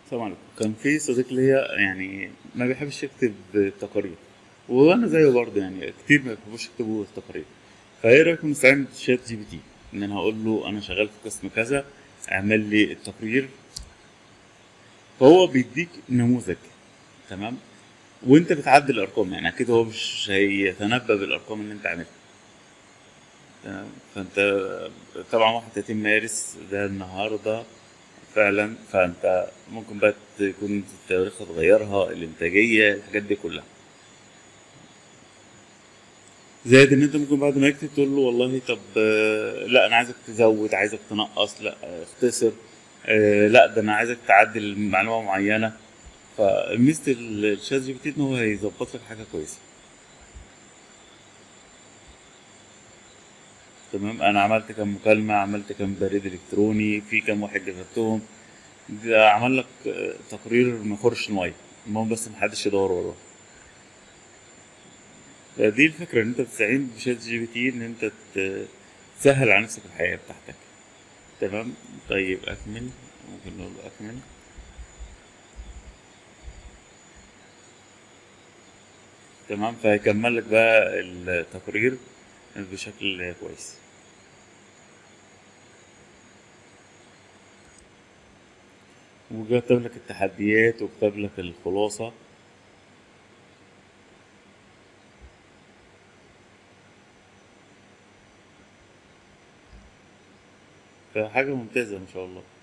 السلام عليكم كان في صديق ليا يعني ما بيحبش يكتب تقارير وانا زيه برضه يعني كتير ما بيحبوش يكتبوا تقارير فايه رايكم نستعين شات جي بي تي ان انا هقول له انا شغال في قسم كذا اعمل لي التقرير فهو بيديك نموذج تمام وانت بتعدل الارقام يعني اكيد هو مش هيتنبأ بالارقام اللي انت عاملها تمام فانت طبعا 31 مارس ده النهارده فعلا فانت ممكن بقى تكون التواريخ تغيرها الانتاجيه الحاجات دي كلها زائد ان انت ممكن بعد ما يكتب تقول له والله طب آه، لا انا عايزك تزود عايزك تنقص لا آه، اختصر آه، لا ده انا عايزك تعدل معلومه معينه فميزه الشات جي بي تي ان هو هيظبط لك حاجه كويسه تمام انا عملت كام مكالمه عملت كام بريد الكتروني في كام واحد كتبتهم ده عمل لك آه، تقرير ما يخرش الميه المهم بس محدش يدور وراه فدي الفكره ان انت تستعين بشات جي بي تي ان انت ت- تسهل على نفسك الحياه بتاعتك تمام طيب اكمل ممكن نقول له اكمل تمام فهيكمل لك بقى التقرير بشكل كويس وكتب لك التحديات وكتب لك الخلاصة فحاجة ممتازة ما شاء الله